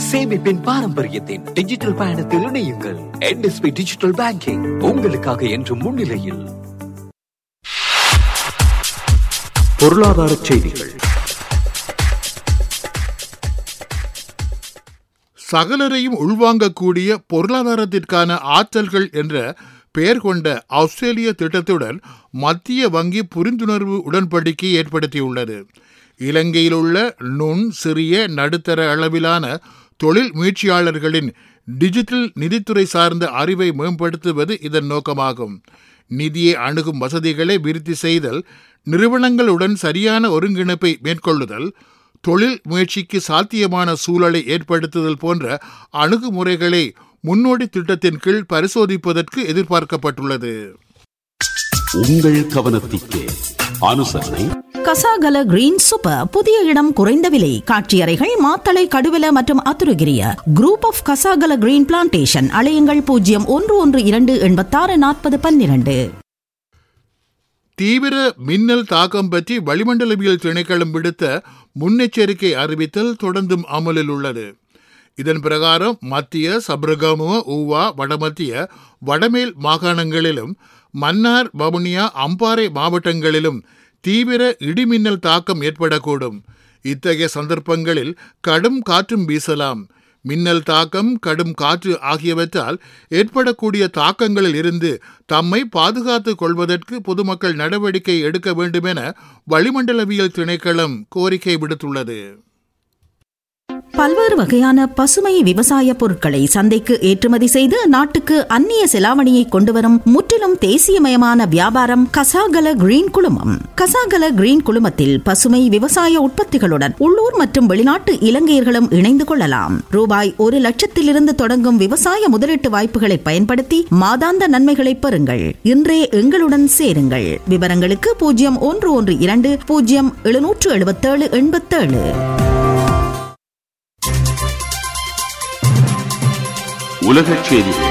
சேமிப்பின் பாரம்பரியத்தின் டிஜிட்டல் பயணத்தில் இணையுங்கள் என்எஸ்பி டிஜிட்டல் பேங்கிங் உங்களுக்காக என்றும் முன்னிலையில் பொருளாதார செய்திகள் சகலரையும் உள்வாங்கக்கூடிய பொருளாதாரத்திற்கான ஆற்றல்கள் என்ற பெயர் கொண்ட ஆஸ்திரேலிய திட்டத்துடன் மத்திய வங்கி புரிந்துணர்வு உடன்படிக்கை ஏற்படுத்தியுள்ளது இலங்கையில் உள்ள நுண் சிறிய நடுத்தர அளவிலான தொழில் முயற்சியாளர்களின் டிஜிட்டல் நிதித்துறை சார்ந்த அறிவை மேம்படுத்துவது இதன் நோக்கமாகும் நிதியை அணுகும் வசதிகளை விருத்தி செய்தல் நிறுவனங்களுடன் சரியான ஒருங்கிணைப்பை மேற்கொள்ளுதல் தொழில் முயற்சிக்கு சாத்தியமான சூழலை ஏற்படுத்துதல் போன்ற அணுகுமுறைகளை முன்னோடி திட்டத்தின் கீழ் பரிசோதிப்பதற்கு எதிர்பார்க்கப்பட்டுள்ளது உங்கள் கவனத்திற்கு அனுசரணை கசாகல கிரீன் சூப்பர் புதிய இடம் குறைந்த விலை காட்சியறைகள் மாத்தளை கடுவல மற்றும் Athurugiriya group of Kasagala green plantation அலையுங்கள் பூஜ்ஜியம் ஒன்று ஒன்று இரண்டு எண்பத்தாறு நாற்பது பன்னிரண்டு தீவிர மின்னல் தாக்கம் பற்றி வளிமண்டலவியல் திணைக்களம் விடுத்த முன்னெச்சரிக்கை அறிவித்தல் தொடர்ந்தும் அமலில் உள்ளது இதன் பிரகாரம் மத்திய சப்ரகமுவ ஊவா வடமத்திய வடமேல் மாகாணங்களிலும் மன்னார் வவுனியா அம்பாறை மாவட்டங்களிலும் தீவிர இடிமின்னல் தாக்கம் ஏற்படக்கூடும் இத்தகைய சந்தர்ப்பங்களில் கடும் காற்றும் வீசலாம் மின்னல் தாக்கம் கடும் காற்று ஆகியவற்றால் ஏற்படக்கூடிய தாக்கங்களில் இருந்து தம்மை பாதுகாத்துக் கொள்வதற்கு பொதுமக்கள் நடவடிக்கை எடுக்க வேண்டுமென வளிமண்டலவியல் திணைக்களம் கோரிக்கை விடுத்துள்ளது பல்வேறு வகையான பசுமை விவசாய பொருட்களை சந்தைக்கு ஏற்றுமதி செய்து நாட்டுக்கு அந்நிய செலாவணியை கொண்டுவரும் முற்றிலும் தேசியமயமான வியாபாரம் கசாகல கிரீன் குழுமம் கசாகல கிரீன் குழுமத்தில் பசுமை விவசாய உற்பத்திகளுடன் உள்ளூர் மற்றும் வெளிநாட்டு இலங்கையர்களும் இணைந்து கொள்ளலாம் ரூபாய் ஒரு லட்சத்திலிருந்து தொடங்கும் விவசாய முதலீட்டு வாய்ப்புகளை பயன்படுத்தி மாதாந்த நன்மைகளை பெறுங்கள் இன்றே எங்களுடன் சேருங்கள் விவரங்களுக்கு பூஜ்ஜியம் ஒன்று ஒன்று இரண்டு பூஜ்ஜியம் எழுநூற்று எழுபத்தேழு எண்பத்தேழு உலகச் செய்திகள்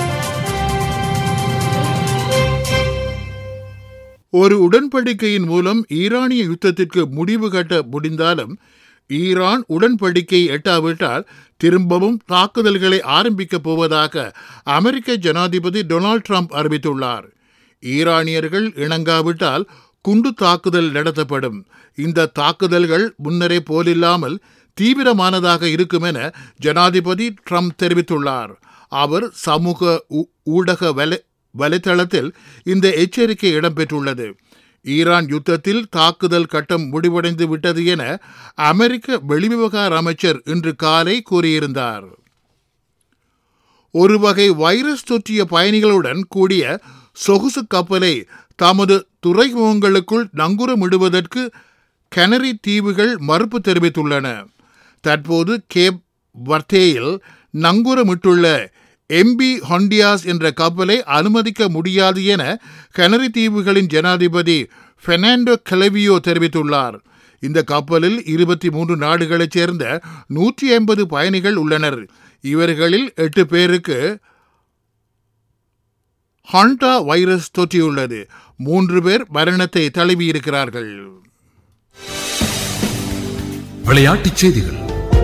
ஒரு உடன்படிக்கையின் மூலம் ஈரானிய யுத்தத்திற்கு முடிவு கட்ட முடிந்தாலும் ஈரான் உடன்படிக்கை எட்டாவிட்டால் திரும்பவும் தாக்குதல்களை ஆரம்பிக்கப் போவதாக அமெரிக்க ஜனாதிபதி டொனால்ட் ட்ரம்ப் அறிவித்துள்ளார் ஈரானியர்கள் இணங்காவிட்டால் குண்டு தாக்குதல் நடத்தப்படும் இந்த தாக்குதல்கள் முன்னரே போலில்லாமல் தீவிரமானதாக இருக்கும் என ஜனாதிபதி ட்ரம்ப் தெரிவித்துள்ளார் அவர் சமூக ஊ- ஊடக வலை வலைத்தளத்தில் இந்த எச்சரிக்கை இடம்பெற்றுள்ளது ஈரான் யுத்தத்தில் தாக்குதல் கட்டம் முடிவடைந்து விட்டது என அமெரிக்க வெளிவிவகார அமைச்சர் இன்று காலை கூறியிருந்தார் ஒரு வகை வைரஸ் தொற்றிய பயணிகளுடன் கூடிய சொகுசு கப்பலை தமது துறைமுகங்களுக்குள் நங்குரமிடுவதற்கு கனரி தீவுகள் மறுப்பு தெரிவித்துள்ளன தற்போது கேப் வர்த்தேயில் நங்குரமிட்டுள்ள எம்பி ஹொண்டியாஸ் என்ற கப்பலை அனுமதிக்க முடியாது என கனரி தீவுகளின் ஜனாதிபதி பெர்னாண்டோ கெலவியோ தெரிவித்துள்ளார் இந்த கப்பலில் இருபத்தி மூன்று நாடுகளைச் சேர்ந்த நூற்றி ஐம்பது பயணிகள் உள்ளனர் இவர்களில் எட்டு பேருக்கு ஹாண்டா வைரஸ் தொற்றியுள்ளது மூன்று பேர் மரணத்தை தழுவியிருக்கிறார்கள் விளையாட்டுச் செய்திகள்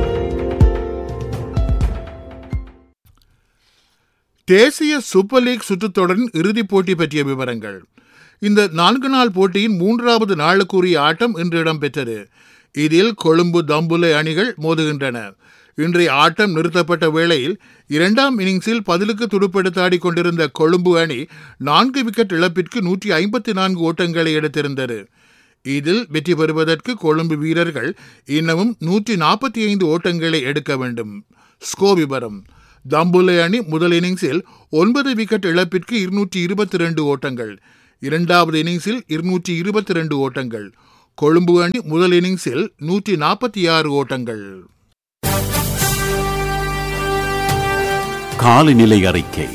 தேசிய சூப்பர் லீக் சுற்றுத்தொடரின் இறுதிப் போட்டி பற்றிய விவரங்கள் இந்த நான்கு நாள் போட்டியின் மூன்றாவது நாளுக்குரிய ஆட்டம் இன்று இடம்பெற்றது இதில் கொழும்பு தம்புலை அணிகள் மோதுகின்றன இன்றைய ஆட்டம் நிறுத்தப்பட்ட வேளையில் இரண்டாம் இன்னிங்ஸில் பதிலுக்கு துடுப்படுத்தாடி கொண்டிருந்த கொழும்பு அணி நான்கு விக்கெட் இழப்பிற்கு நூற்றி ஐம்பத்தி நான்கு ஓட்டங்களை எடுத்திருந்தது இதில் வெற்றி பெறுவதற்கு கொழும்பு வீரர்கள் இன்னமும் நூற்றி நாற்பத்தி ஐந்து ஓட்டங்களை எடுக்க வேண்டும் ஸ்கோ விவரம் தம்புலை அணி முதல் இன்னிங்ஸில் ஒன்பது விக்கெட் இழப்பிற்கு இருநூற்றி இருபத்தி ரெண்டு ஓட்டங்கள் இரண்டாவது இன்னிங்ஸில் இருநூற்றி இருபத்தி ரெண்டு ஓட்டங்கள் கொழும்பு அணி முதல் இன்னிங்ஸில் நூற்றி நாற்பத்தி ஆறு ஓட்டங்கள் காலநிலை அறிக்கை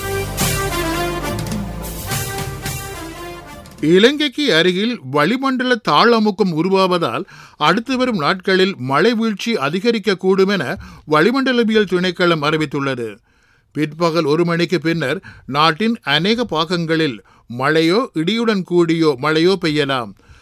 இலங்கைக்கு அருகில் வளிமண்டல தாழமுக்கம் உருவாவதால் அடுத்து வரும் நாட்களில் மழை வீழ்ச்சி அதிகரிக்கக்கூடும் என வளிமண்டலவியல் திணைக்களம் அறிவித்துள்ளது பிற்பகல் ஒரு மணிக்கு பின்னர் நாட்டின் அநேக பாகங்களில் மழையோ இடியுடன் கூடியோ மழையோ பெய்யலாம்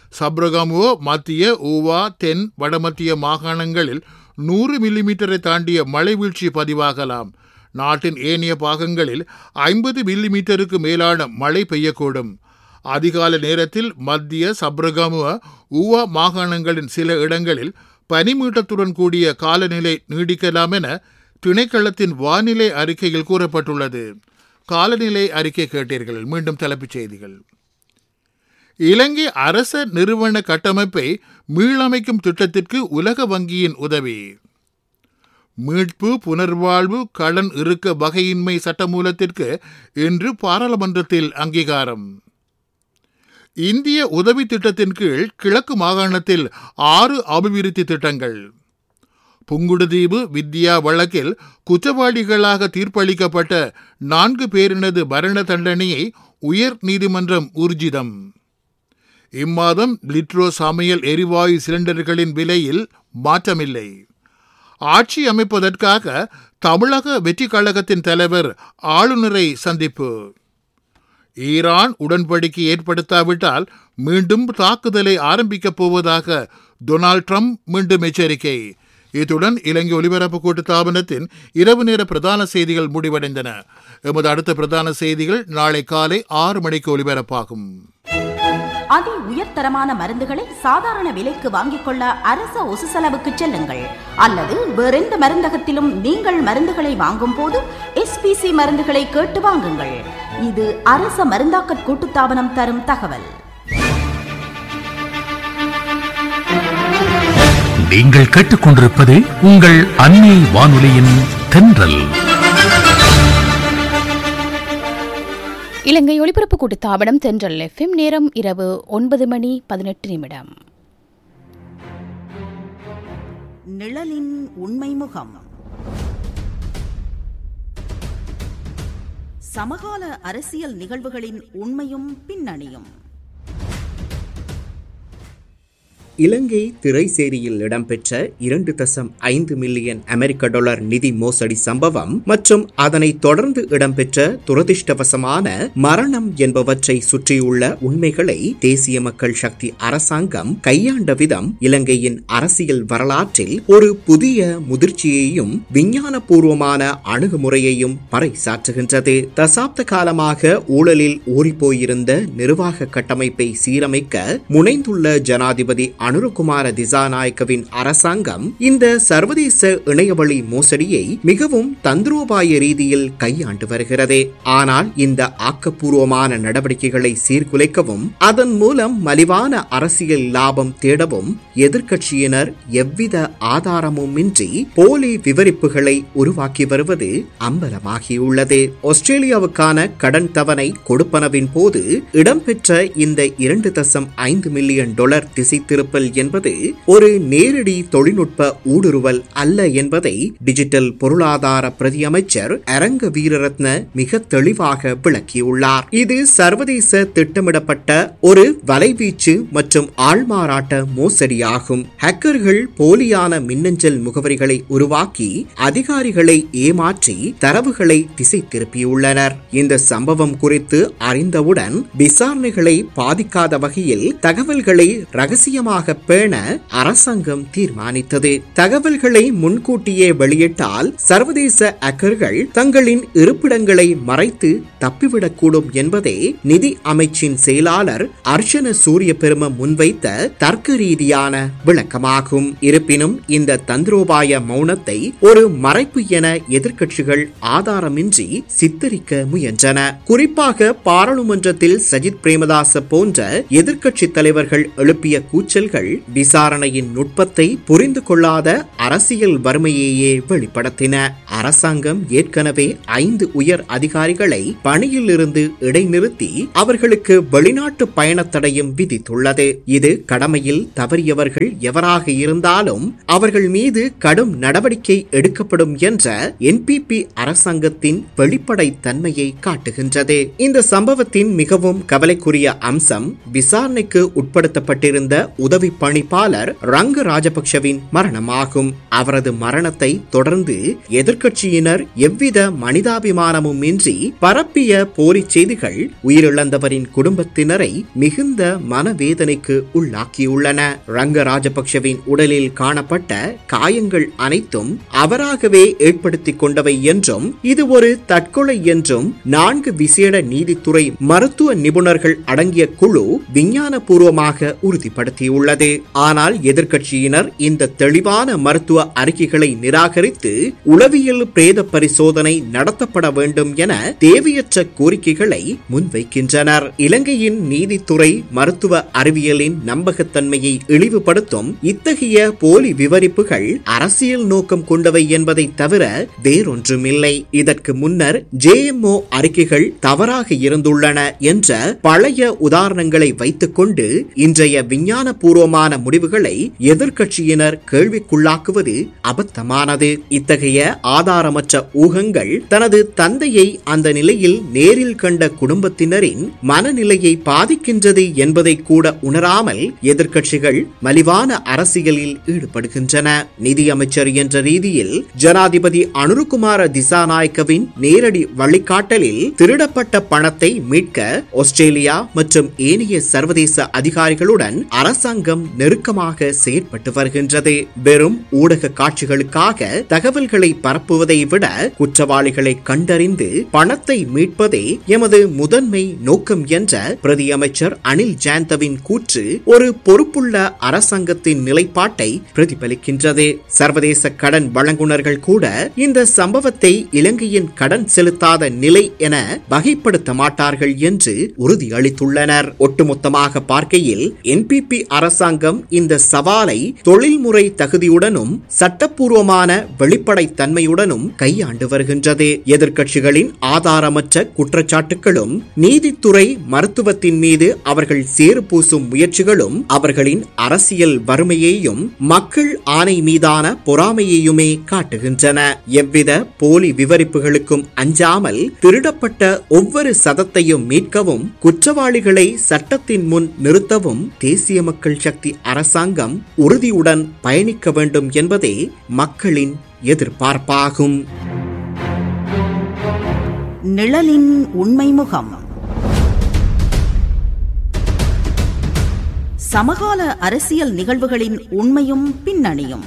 சப்ரகமுவோ மத்திய ஊவா தென் வடமத்திய மாகாணங்களில் நூறு மில்லிமீட்டரை தாண்டிய மழை வீழ்ச்சி பதிவாகலாம் நாட்டின் ஏனைய பாகங்களில் ஐம்பது மில்லிமீட்டருக்கு மேலான மழை பெய்யக்கூடும் அதிகால நேரத்தில் மத்திய சப்ரகமுவ ஊவா மாகாணங்களின் சில இடங்களில் பனிமூட்டத்துடன் கூடிய காலநிலை நீடிக்கலாம் என திணைக்களத்தின் வானிலை அறிக்கையில் கூறப்பட்டுள்ளது காலநிலை அறிக்கை கேட்டீர்கள் மீண்டும் தலைப்புச் செய்திகள் இலங்கை அரச நிறுவன கட்டமைப்பை மீளமைக்கும் திட்டத்திற்கு உலக வங்கியின் உதவி மீட்பு புனர்வாழ்வு கடன் இருக்க வகையின்மை சட்டமூலத்திற்கு இன்று பாராளுமன்றத்தில் அங்கீகாரம் இந்திய உதவி திட்டத்தின் கீழ் கிழக்கு மாகாணத்தில் ஆறு அபிவிருத்தி திட்டங்கள் புங்குடுதீவு வித்யா வழக்கில் குற்றவாளிகளாக தீர்ப்பளிக்கப்பட்ட நான்கு பேரினது மரண தண்டனையை உயர் நீதிமன்றம் ஊர்ஜிதம் இம்மாதம் லிட்ரோ சமையல் எரிவாயு சிலிண்டர்களின் விலையில் மாற்றமில்லை ஆட்சி அமைப்பதற்காக தமிழக வெற்றி கழகத்தின் தலைவர் ஆளுநரை சந்திப்பு ஈரான் உடன்படிக்கை ஏற்படுத்தாவிட்டால் மீண்டும் தாக்குதலை ஆரம்பிக்கப் போவதாக டொனால்ட் ட்ரம்ப் மீண்டும் எச்சரிக்கை இத்துடன் இலங்கை ஒலிபரப்பு கூட்டு தாபனத்தின் இரவு நேர பிரதான செய்திகள் முடிவடைந்தன எமது அடுத்த பிரதான செய்திகள் நாளை காலை ஆறு மணிக்கு ஒலிபரப்பாகும் அதி உயர்தரமான மருந்துகளை சாதாரண விலைக்கு வாங்கிக் கொள்ள அரச ஒசு செலவுக்கு செல்லுங்கள் அல்லது வேறெந்த மருந்தகத்திலும் நீங்கள் மருந்துகளை வாங்கும் போது எஸ்பிசி மருந்துகளை கேட்டு வாங்குங்கள் இது அரச மருந்தாக்கற் கூட்டுத்தாபனம் தரும் தகவல் நீங்கள் கேட்டுக்கொண்டிருப்பது உங்கள் அன்னை வானொலியின் தென்றல் இலங்கை ஒலிபரப்பு கூட்டுத்தாபனம் தென்றல் எஃப்எம் நேரம் இரவு ஒன்பது மணி பதினெட்டு நிமிடம் நிழலின் உண்மை முகம் சமகால அரசியல் நிகழ்வுகளின் உண்மையும் பின்னணியும் இலங்கை திரைசேரியில் இடம்பெற்ற இரண்டு தசம் ஐந்து மில்லியன் அமெரிக்க டாலர் நிதி மோசடி சம்பவம் மற்றும் அதனைத் தொடர்ந்து இடம்பெற்ற துரதிர்ஷ்டவசமான மரணம் என்பவற்றை சுற்றியுள்ள உண்மைகளை தேசிய மக்கள் சக்தி அரசாங்கம் கையாண்ட விதம் இலங்கையின் அரசியல் வரலாற்றில் ஒரு புதிய முதிர்ச்சியையும் விஞ்ஞானபூர்வமான அணுகுமுறையையும் பறைசாற்றுகின்றது தசாப்த காலமாக ஊழலில் ஊறிப்போயிருந்த நிர்வாக கட்டமைப்பை சீரமைக்க முனைந்துள்ள ஜனாதிபதி அனுரகுமார திசாநாயக்கவின் அரசாங்கம் இந்த சர்வதேச இணையவழி மோசடியை மிகவும் தந்திரோபாய ரீதியில் கையாண்டு வருகிறது ஆனால் இந்த ஆக்கப்பூர்வமான நடவடிக்கைகளை சீர்குலைக்கவும் அதன் மூலம் மலிவான அரசியல் லாபம் தேடவும் எதிர்க்கட்சியினர் எவ்வித ஆதாரமும் இன்றி போலி விவரிப்புகளை உருவாக்கி வருவது அம்பலமாகியுள்ளது ஆஸ்திரேலியாவுக்கான கடன் தவணை கொடுப்பனவின் போது இடம்பெற்ற இந்த இரண்டு தசம் ஐந்து மில்லியன் டாலர் திசை திருப்பல் என்பது ஒரு நேரடி தொழில்நுட்ப ஊடுருவல் அல்ல என்பதை டிஜிட்டல் பொருளாதார பிரதி அமைச்சர் அரங்க வீரரத்ன மிக தெளிவாக விளக்கியுள்ளார் இது சர்வதேச திட்டமிடப்பட்ட ஒரு வலைவீச்சு மற்றும் ஆள்மாறாட்ட மோசடியாகும் ஹேக்கர்கள் போலியான மின்னஞ்சல் முகவரிகளை உருவாக்கி அதிகாரிகளை ஏமாற்றி தரவுகளை திசை திருப்பியுள்ளனர் இந்த சம்பவம் குறித்து அறிந்தவுடன் விசாரணைகளை பாதிக்காத வகையில் தகவல்களை ரகசியமாக பேண அரசாங்கம் தீர்மானித்தது தகவல்களை முன்கூட்டியே வெளியிட்டால் சர்வதேச அக்கர்கள் தங்களின் இருப்பிடங்களை மறைத்து தப்பிவிடக்கூடும் என்பதே நிதி அமைச்சின் செயலாளர் அர்ச்சன சூரிய பெரும முன்வைத்த தர்க்க ரீதியான விளக்கமாகும் இருப்பினும் இந்த தந்திரோபாய மௌனத்தை ஒரு மறைப்பு என எதிர்க்கட்சிகள் ஆதாரமின்றி சித்தரிக்க முயன்றன குறிப்பாக பாராளுமன்றத்தில் சஜித் பிரேமதாச போன்ற எதிர்க்கட்சி தலைவர்கள் எழுப்பிய கூச்சல்கள் விசாரணையின் நுட்பத்தை புரிந்து கொள்ளாத அரசியல் வறுமையையே வெளிப்படுத்தின அரசாங்கம் ஏற்கனவே ஐந்து உயர் அதிகாரிகளை பணியில் இருந்து இடைநிறுத்தி அவர்களுக்கு வெளிநாட்டு பயணத்தடையும் விதித்துள்ளது இது கடமையில் தவறியவர்கள் எவராக இருந்தாலும் அவர்கள் மீது கடும் நடவடிக்கை எடுக்கப்படும் என்ற என்பிபி அரசாங்கத்தின் வெளிப்படை தன்மையை காட்டுகின்றது இந்த சம்பவத்தின் மிகவும் கவலைக்குரிய அம்சம் விசாரணைக்கு உட்படுத்தப்பட்டிருந்த உதவி பணிப்பாளர் ரங்க ராஜபக்ஷவின் மரணமாகும் அவரது மரணத்தை தொடர்ந்து எதிர்க்கட்சியினர் எவ்வித மனிதாபிமானமும் இன்றி பரப்பிய போலி செய்திகள் உயிரிழந்தவரின் குடும்பத்தினரை மிகுந்த மனவேதனைக்கு உள்ளாக்கியுள்ளன ரங்க ராஜபக்ஷவின் உடலில் காணப்பட்ட காயங்கள் அனைத்தும் அவராகவே ஏற்படுத்திக் கொண்டவை என்றும் இது ஒரு தற்கொலை என்றும் நான்கு விசேட நீதித்துறை மருத்துவ நிபுணர்கள் அடங்கிய குழு விஞ்ஞானபூர்வமாக உறுதிப்படுத்தியுள்ளது ஆனால் எதிர்க்கட்சியினர் இந்த தெளிவான மருத்துவ அறிக்கைகளை நிராகரித்து உளவியல் பிரேத பரிசோதனை நடத்தப்பட வேண்டும் என தேவையற்ற கோரிக்கைகளை முன்வைக்கின்றனர் இலங்கையின் நீதித்துறை மருத்துவ அறிவியலின் நம்பகத்தன்மையை இழிவுபடுத்தும் இத்தகைய போலி விவரிப்புகள் அரசியல் நோக்கம் கொண்டவை என்பதை தவிர வேறொன்றுமில்லை இதற்கு முன்னர் ஜேஎம்ஓ அறிக்கைகள் தவறாக இருந்துள்ளன என்ற பழைய உதாரணங்களை வைத்துக்கொண்டு இன்றைய விஞ்ஞானபூர்வமான முடிவுகளை எதிர்க்கட்சியினர் கேள்விக்குள்ளாக்குவது அபத்தமானது இத்தகைய ஆதாரமற்ற ஊகங்கள் தனது தந்தையை அந்த நிலையில் நேரில் கண்ட குடும்பத்தினரின் மனநிலையை பாதிக்கின்றது என்பதை கூட உணராமல் எதிர்க்கட்சிகள் மலிவான அரசியலில் ஈடுபடுகின்றன நிதியமைச்சர் என்ற ரீதியில் ஜனாதிபதி அனுருகுமார திசாநாயக்கவின் நேரடி வழிகாட்டலில் திருடப்பட்ட பணத்தை மீட்க ஆஸ்திரேலியா மற்றும் ஏனைய சர்வதேச அதிகாரிகளுடன் அரசாங்கம் நெருக்கமாக செயற்பட்டு வருகின்றது வெறும் ஊடக காட்சிகளுக்காக தகவல்களை பரப்புவதை விட குற்றவாளிகளை கண்டறிந்து பணத்தை மீட்பதே எமது முதன்மை நோக்கம் என்ற பிரதி அமைச்சர் அனில் ஜாந்தவின் கூற்று ஒரு பொறுப்புள்ள அரசாங்கத்தின் நிலைப்பாட்டை பிரதிபலிக்கின்றது சர்வதேச கடன் வழங்குனர்கள் கூட இந்த சம்பவத்தை இலங்கையின் கடன் செலுத்தாத நிலை என வகைப்படுத்த மாட்டார்கள் என்று உறுதியளித்துள்ளனர் ஒட்டுமொத்தமாக பார்க்கையில் என்பிபி அரசாங்கம் இந்த சவாலை தொழில்முறை தகுதியுடனும் சட்டப்பூர்வமான வெளிப்படைத் தன்மையுடனும் கையாண்டு வருகின்றது எதிர்க்கட்சிகளின் ஆதாரமற்ற குற்றச்சாட்டுகளும் நீதித்துறை மருத்துவத்தின் மீது அவர்கள் சேறு பூசும் முயற்சிகளும் அவர்களின் அரசியல் வறுமையையும் மக்கள் ஆணை மீதான பொறாமையையுமே காட்டுகின்றன எவ்வித போலி விவரிப்புகளுக்கும் அஞ்சாமல் திருடப்பட்ட ஒவ்வொரு சதத்தையும் மீட்கவும் குற்றவாளிகளை சட்டத்தின் முன் நிறுத்தவும் தேசிய மக்கள் சக்தி அரசாங்கம் உறுதியுடன் பயணிக்க வேண்டும் என்பதே மக்களின் எதிர்பார்ப்பாகும் நிழலின் உண்மை முகம் சமகால அரசியல் நிகழ்வுகளின் உண்மையும் பின்னணியும்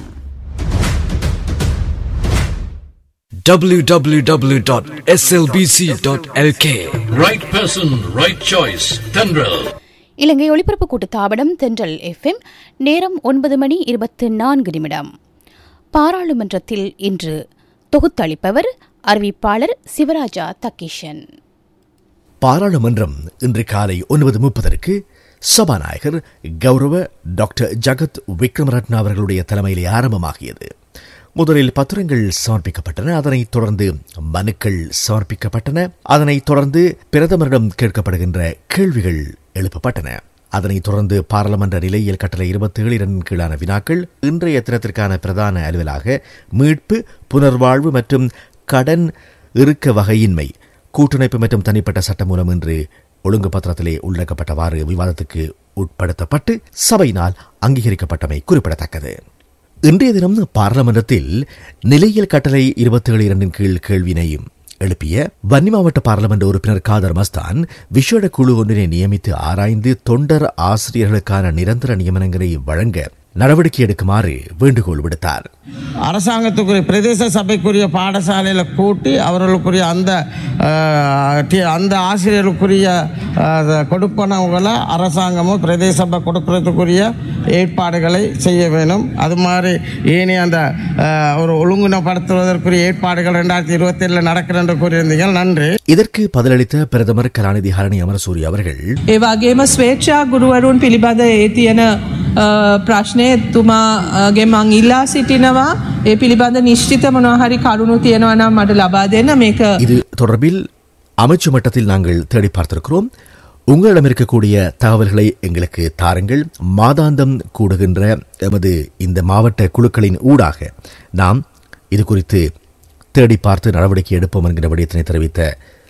www.slbc.lk Right person, right choice. Tendril. இலங்கை ஒளிபரப்பு கூட்டுத்தாபனம் தென்றல் எஃப்எம் நேரம் ஒன்பது மணி இருபத்தி நான்கு நிமிடம் பாராளுமன்றத்தில் இன்று தொகுத்தளிப்பவர் அறிவிப்பாளர் சிவராஜா தக்கீஷன் பாராளுமன்றம் இன்று காலை ஒன்பது முப்பதற்கு சபாநாயகர் கௌரவ டாக்டர் ஜகத் விக்ரமரட்னா அவர்களுடைய தலைமையிலே ஆரம்பமாகியது முதலில் பத்திரங்கள் சமர்ப்பிக்கப்பட்டன அதனைத் தொடர்ந்து மனுக்கள் சமர்ப்பிக்கப்பட்டன அதனைத் தொடர்ந்து பிரதமரிடம் கேட்கப்படுகின்ற கேள்விகள் எழுப்பப்பட்டன அதனைத் தொடர்ந்து பாராளுமன்ற நிலையியல் கட்டளை இருபத்தி ஏழு இரண்டின் கீழான வினாக்கள் இன்றைய தினத்திற்கான பிரதான அலுவலாக மீட்பு புனர்வாழ்வு மற்றும் கடன் இறுக்க வகையின்மை கூட்டமைப்பு மற்றும் தனிப்பட்ட சட்டம் மூலம் என்று ஒழுங்கு பத்திரத்திலே உள்ளடக்கப்பட்டவாறு விவாதத்துக்கு உட்படுத்தப்பட்டு சபையினால் அங்கீகரிக்கப்பட்டமை குறிப்பிடத்தக்கது இன்றைய தினம் பாராளுமன்றத்தில் நிலையியல் கட்டளை இருபத்தி ஏழு இரண்டின் கீழ் கேள்வினையும் எழுப்பிய வன்னி மாவட்ட பாராளுமன்ற உறுப்பினர் காதர் மஸ்தான் விசேட குழு ஒன்றினை நியமித்து ஆராய்ந்து தொண்டர் ஆசிரியர்களுக்கான நிரந்தர நியமனங்களை வழங்க நடவடிக்கை எடுக்குமாறு வேண்டுகோள் விடுத்தார் அரசாங்கத்துக்குரிய பிரதேச சபைக்குரிய பாடசாலையில் கூட்டி அவர்களுக்குரிய அந்த அஹ், டி- அந்த ஆசிரியருக்குரிய அஹ், கொடுப்பனவுகளை அரசாங்கமும் பிரதேச சபை கொடுக்கறதுக்குரிய ஏற்பாடுகளை செய்ய வேணும் அது மாதிரி ஏனைய அந்த அஹ், ஒரு ஒழுங்குனப்படுத்துவதற்குரிய ஏற்பாடுகள் ரெண்டாயிரத்தி இருபத்தி ஏழில் நடக்கிறஎன்று கூறியிருந்தீங்க நன்றி இதற்கு பதிலளித்த பிரதமர் கலாநிதி ஹரணி அமரசூரி அவர்கள் ඒ වගේම ස්වේච්ඡා ගුරුවරුන් පිළිබඳ ඒ තියෙන අ, ප්‍රශ්නය එතුමාගේ මං ඉල්ලා සිටිනවා ඒ පිළිබඳ නිශ්චිත මොනහරි කරුණු තියෙනවා නම් මට ලබා දෙන්න මේක இது தொடர்பில் அமைச்சு மட்டத்தில் நாங்கள் தேடி பார்த்திருக்கிறோம் உங்களிடம் இருக்கக்கூடிய தகவல்களை எங்களுக்கு தாருங்கள் மாதாந்தம் கூடுகின்ற எமது இந்த மாவட்ட குழுக்களின் ஊடாக நாம் இது குறித்து தேடி பார்த்து நடவடிக்கை எடுப்போம் என்கிற விடயத்தினை தெரிவித்த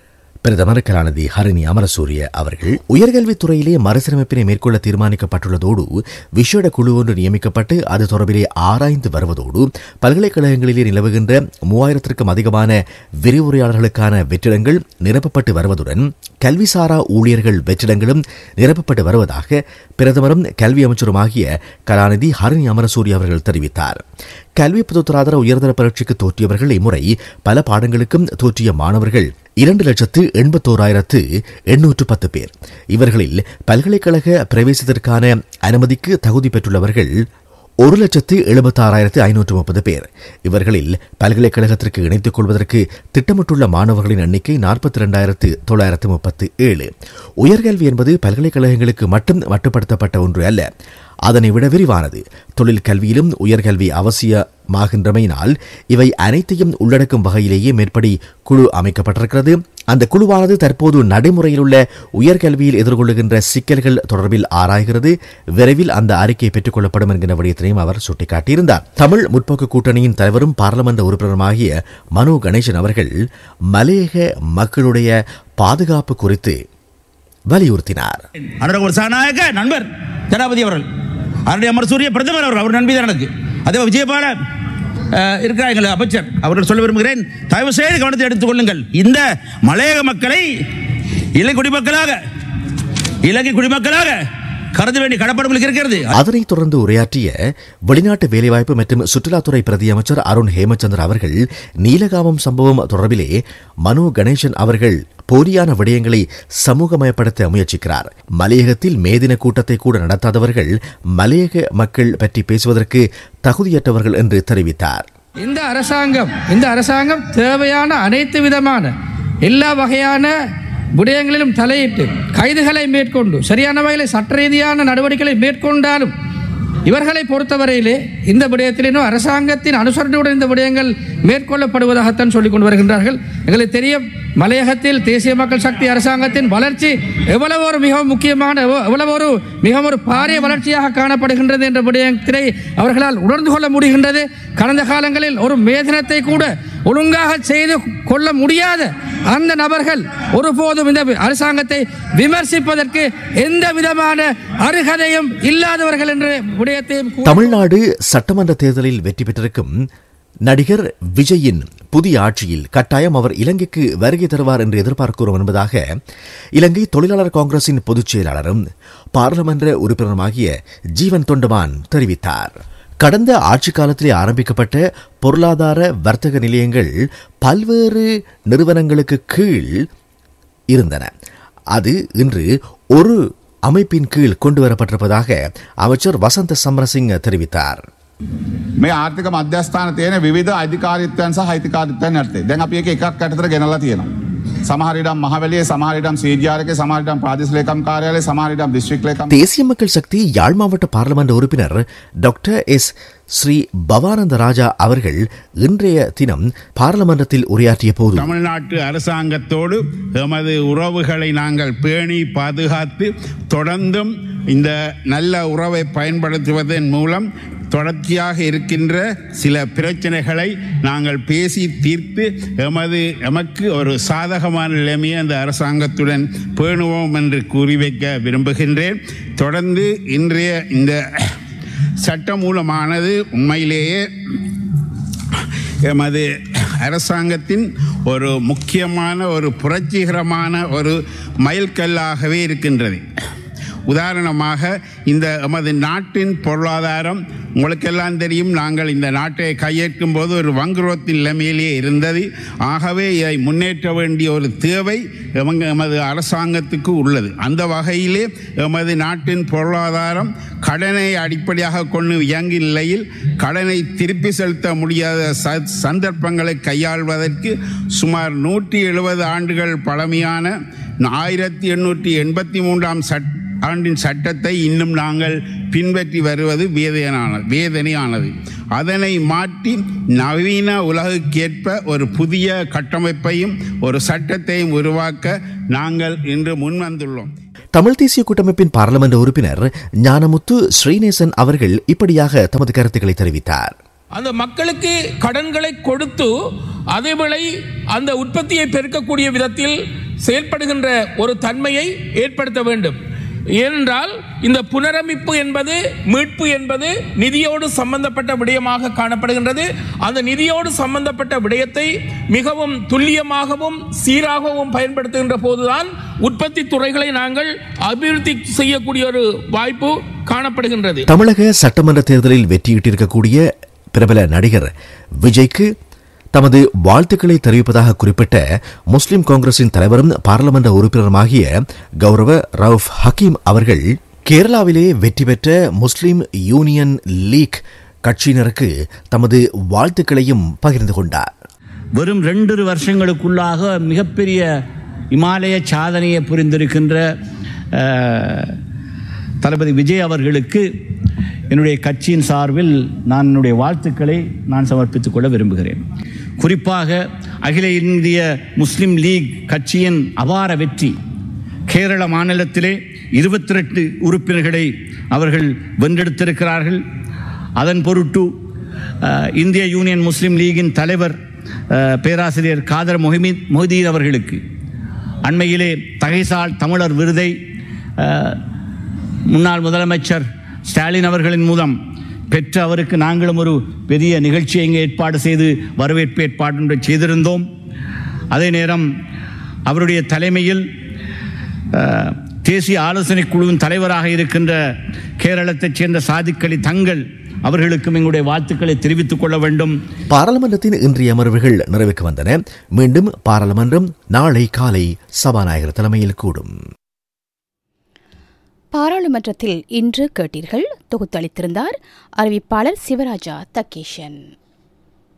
பிரதமர் கலாநிதி ஹரிணி அமரசூரிய அவர்கள் உயர்கல்வித்துறையிலே மறுசீரமைப்பினை மேற்கொள்ள தீர்மானிக்கப்பட்டுள்ளதோடு விசேட குழு ஒன்று நியமிக்கப்பட்டு அது தொடர்பிலே ஆராய்ந்து வருவதோடு பல்கலைக்கழகங்களிலே நிலவுகின்ற மூவாயிரத்திற்கும் அதிகமான விரிவுரையாளர்களுக்கான வெற்றிடங்கள் நிரப்பப்பட்டு வருவதுடன் கல்விசாரா ஊழியர்கள் வெற்றிடங்களும் நிரப்பப்பட்டு வருவதாக பிரதமரும் கல்வி அமைச்சருமாகிய கலாநிதி ஹரிணி அமரசூரிய அவர்கள் தெரிவித்தார் கல்வி பொதுத்தராதர உயர்தர பரீட்சைக்கு தோற்றியவர்கள் இம்முறை பல பாடங்களுக்கும் தோற்றிய மாணவர்கள் இரண்டு லட்சத்து எண்பத்தோராயிரத்து எண்ணூற்று பத்து பேர் இவர்களில் பல்கலைக்கழக பிரவேசத்திற்கான அனுமதிக்கு தகுதி பெற்றுள்ளவர்கள் ஒரு லட்சத்து எழுபத்தாறாயிரத்து ஐநூற்று முப்பது பேர் இவர்களில் பல்கலைக்கழகத்திற்கு இணைத்துக் கொள்வதற்கு திட்டமிட்டுள்ள மாணவர்களின் எண்ணிக்கை நாற்பத்தி இரண்டாயிரத்து தொள்ளாயிரத்து முப்பத்து ஏழு உயர்கல்வி என்பது பல்கலைக்கழகங்களுக்கு மட்டும் மட்டுப்படுத்தப்பட்ட ஒன்று அல்ல அதனை விட விரிவானது தொழில் கல்வியிலும் உயர்கல்வி அவசியமாகின்றமையினால் இவை அனைத்தையும் உள்ளடக்கும் வகையிலேயே மேற்படி குழு அமைக்கப்பட்டிருக்கிறது அந்த குழுவானது தற்போது நடைமுறையில் உள்ள உயர்கல்வியில் எதிர்கொள்ளுகின்ற சிக்கல்கள் தொடர்பில் ஆராய்கிறது விரைவில் அந்த அறிக்கை பெற்றுக் கொள்ளப்படும் என்கிற விடயத்தினையும் அவர் சுட்டிக்காட்டியிருந்தார் தமிழ் முற்போக்கு கூட்டணியின் தலைவரும் பாராளுமன்ற உறுப்பினருமாகிய மனோ கணேசன் அவர்கள் மலையக மக்களுடைய பாதுகாப்பு குறித்து வலியுறுத்தினார் அவருடைய ஒரு சனாயக நண்பர் ஜனாபதி அவர்கள் அவருடைய அமர்சூரிய பிரதமர் அவர் அவர் நண்பி தான் எனக்கு அதே விஜயபால அஹ், இருக்கிறார் எங்கள் அமைச்சர் அவர்கள் சொல்ல விரும்புகிறேன் தயவு செய்து கவனத்தை எடுத்துக் கொள்ளுங்கள் இந்த மலையக மக்களை இலங்கை குடிமக்களாக இலங்கை குடிமக்களாக கருத வேண்டிய கடப்பாடுகளுக்கு இருக்கிறது அதனைத் தொடர்ந்து உரையாற்றிய வெளிநாட்டு வேலைவாய்ப்பு மற்றும் சுற்றுலாத்துறை பிரதி அமைச்சர் அருண் ஹேமச்சந்திர அவர்கள் நீலகாமம் சம்பவம் தொடர்பிலே மனு கணேசன் அவர்கள் போலியான விடயங்களை சமூகமயப்படுத்த முயற்சிக்கிறார் மலையகத்தில் மேதின கூட்டத்தை கூட நடத்தாதவர்கள் மலையக மக்கள் பற்றி பேசுவதற்கு தகுதியற்றவர்கள் என்று தெரிவித்தார் இந்த அரசாங்கம் இந்த அரசாங்கம் தேவையான அனைத்து விதமான எல்லா வகையான விடயங்களிலும் தலையிட்டு கைதுகளை மேற்கொண்டு சரியான வகையில் சட்ட ரீதியான நடவடிக்கைகளை மேற்கொண்டாலும் இவர்களை பொறுத்தவரையிலே இந்த விடயத்திலும் அரசாங்கத்தின் அனுசரணையுடன் இந்த விடயங்கள் மேற்கொள்ளப்படுவதாகத்தான் சொல்லிக் கொண்டு வருகின்றார்கள் எங்களுக்கு தெரியும் மலையகத்தில் தேசிய மக்கள் சக்தி அரசாங்கத்தின் வளர்ச்சி எவ்வளவு ஒரு மிகவும் முக்கியமான எவ்வ- எவ்வளவு ஒரு மிகவும் ஒரு பாரிய வளர்ச்சியாக காணப்படுகின்றது என்ற விடயத்தினை அவர்களால் உணர்ந்து கொள்ள முடிகின்றது கடந்த காலங்களில் ஒரு மேதனத்தை கூட ஒழுங்காக செய்து கொள்ள முடியாத அந்த நபர்கள் ஒருபோதும் இந்த அரசாங்கத்தை விமர்சிப்பதற்கு எந்த விதமான அருகதையும் இல்லாதவர்கள் என்ற விடயத்தையும் கூறி- தமிழ்நாடு சட்டமன்ற தேர்தலில் வெற்றி பெற்றிருக்கும் நடிகர் விஜயின் புதிய ஆட்சியில் கட்டாயம் அவர் இலங்கைக்கு வருகை தருவார் என்று எதிர்பார்க்கிறோம் என்பதாக இலங்கை தொழிலாளர் காங்கிரசின் பொதுச் செயலாளரும் பாராளுமன்ற உறுப்பினருமாகிய ஜீவன் தொண்டமான் தெரிவித்தார் கடந்த ஆட்சி காலத்திலே ஆரம்பிக்கப்பட்ட பொருளாதார வர்த்தக நிலையங்கள் பல்வேறு நிறுவனங்களுக்கு கீழ் இருந்தன அது இன்று ஒரு அமைப்பின் கீழ் கொண்டு வரப்பட்டிருப்பதாக அமைச்சர் வசந்த சமரசிங்க தெரிவித்தார் මේ ආර්ථික මධ්‍යස්ථාන තියෙන විධ අධිකාරිත්වයන් සහ අයිතිකාරිත්වයන් ඇත්තේ දැන් අපි එක එකක් ඇතර ගෙනලා තියෙනවා. සමහරිඩම් මහවලිය සමහරිඩම් සේජාරක සමහරිඩම් ප්‍රාදේශලේකම් කාර්යාලය සමහරිඩම් දිස්ත්‍රික් ලේකම් தேசிய மக்கள் சக்தி யாழ் மாவட்ட பாராளுமன்ற உறுப்பினர் டாக்டர் எஸ் ஸ்ரீ பவானந்த ராஜா அவர்கள் இன்றைய தினம் பாராளுமன்றத்தில் உரையாற்றிய போது தமிழ்நாட்டு அரசாங்கத்தோடு எமது உறவுகளை நாங்கள் பேணி பாதுகாத்து தொடர்ந்தும் இந்த நல்ல உறவை பயன்படுத்துவதன் மூலம் தொடர்ச்சியாக இருக்கின்ற சில பிரச்சனைகளை நாங்கள் பேசி தீர்த்து எமது எமக்கு ஒரு சாதகமான நிலைமையை அந்த அரசாங்கத்துடன் பேணுவோம் என்று கூறி வைக்க விரும்புகின்றேன் தொடர்ந்து இன்றைய இந்த சட்டமூலமானது உண்மையிலேயே எமது அரசாங்கத்தின் ஒரு முக்கியமான ஒரு புரட்சிகரமான ஒரு மைல்கல்லாகவே இருக்கின்றது உதாரணமாக இந்த எமது நாட்டின் பொருளாதாரம் உங்களுக்கெல்லாம் தெரியும் நாங்கள் இந்த நாட்டை கையேற்கும் போது ஒரு வங்குரோத்தின் நிலைமையிலே இருந்தது ஆகவே இதை முன்னேற்ற வேண்டிய ஒரு தேவை எமங்க எமது அரசாங்கத்துக்கு உள்ளது அந்த வகையிலே எமது நாட்டின் பொருளாதாரம் கடனை அடிப்படையாக கொண்டு இயங்கும் நிலையில் கடனை திருப்பி செலுத்த முடியாத ச- சந்தர்ப்பங்களை கையாள்வதற்கு சுமார் நூற்றி எழுபது ஆண்டுகள் பழமையான ஆயிரத்தி எண்ணூற்றி எண்பத்தி மூன்றாம் சட் ஆண்டின் சட்டத்தை இன்னும் நாங்கள் பின்பற்றி வருவது வேதனையான வேதனையானது அதனை மாற்றி நவீன உலகுக்கேற்ப ஒரு புதிய கட்டமைப்பையும் ஒரு சட்டத்தையும் உருவாக்க நாங்கள் இன்று முன்வந்துள்ளோம் தமிழ் தேசிய கூட்டமைப்பின் பாராளுமன்ற உறுப்பினர் ஞானமுத்து ஸ்ரீநேசன் அவர்கள் இப்படியாக தமது கருத்துக்களை தெரிவித்தார் அந்த மக்களுக்கு கடன்களை கொடுத்து அதேவேளை அந்த உற்பத்தியை பெருக்கக்கூடிய விதத்தில் செயல்படுகின்ற ஒரு தன்மையை ஏற்படுத்த வேண்டும் ஏனென்றால் இந்த புனரமைப்பு என்பது மீட்பு என்பது நிதியோடு சம்பந்தப்பட்ட விடயமாக காணப்படுகின்றது அந்த நிதியோடு சம்பந்தப்பட்ட விடயத்தை மிகவும் துல்லியமாகவும் சீராகவும் பயன்படுத்துகின்ற போதுதான் உற்பத்தி துறைகளை நாங்கள் அபிவிருத்தி செய்யக்கூடிய ஒரு வாய்ப்பு காணப்படுகின்றது தமிழக சட்டமன்ற தேர்தலில் வெற்றியிட்டிருக்கக்கூடிய பிரபல நடிகர் விஜய்க்கு தமது வாழ்த்துக்களை தெரிவிப்பதாக குறிப்பிட்ட முஸ்லிம் காங்கிரசின் தலைவரும் பாராளுமன்ற உறுப்பினருமாகிய கௌரவ ரவுஃப் ஹக்கீம் அவர்கள் கேரளாவிலே வெற்றி பெற்ற முஸ்லிம் யூனியன் லீக் கட்சியினருக்கு தமது வாழ்த்துக்களையும் பகிர்ந்து கொண்டார் வெறும் ரெண்டு வருஷங்களுக்குள்ளாக மிகப்பெரிய இமாலய சாதனையை புரிந்திருக்கின்ற அஹ், தளபதி விஜய் அவர்களுக்கு என்னுடைய கட்சியின் சார்பில் நான் என்னுடைய வாழ்த்துக்களை நான் சமர்ப்பித்துக் கொள்ள விரும்புகிறேன் குறிப்பாக அகில இந்திய முஸ்லிம் லீக் கட்சியின் அபார வெற்றி கேரள மாநிலத்திலே இருபத்தி ரெண்டு உறுப்பினர்களை அவர்கள் வென்றெடுத்திருக்கிறார்கள் அதன் பொருட்டு அஹ், இந்திய யூனியன் முஸ்லிம் லீகின் தலைவர் அஹ், பேராசிரியர் காதர் மொஹிமீத் மொஹதீன் அவர்களுக்கு அண்மையிலே தகைசால் தமிழர் விருதை அஹ், முன்னாள் முதலமைச்சர் ஸ்டாலின் அவர்களின் மூலம் பெற்று அவருக்கு நாங்களும் ஒரு பெரிய நிகழ்ச்சியை இங்கே ஏற்பாடு செய்து வரவேற்பு ஏற்பாடு ஒன்றை செய்திருந்தோம் அதே நேரம் அவருடைய தலைமையில் அஹ், தேசிய ஆலோசனை குழுவின் தலைவராக இருக்கின்ற கேரளத்தைச் சேர்ந்த சாதிக்களி தங்கள் அவர்களுக்கும் எங்களுடைய வாழ்த்துக்களை தெரிவித்துக் கொள்ள வேண்டும் பாராளுமன்றத்தின் இன்றைய அமர்வுகள் நிறைவுக்கு வந்தன மீண்டும் பாராளுமன்றம் நாளை காலை சபாநாயகர் தலைமையில் கூடும் பாராளுமன்றத்தில் இன்று கேட்டீர்கள் தொகுத்தளித்திருந்தார் அறிவிப்பாளர் சிவராஜா தக்கேஷன்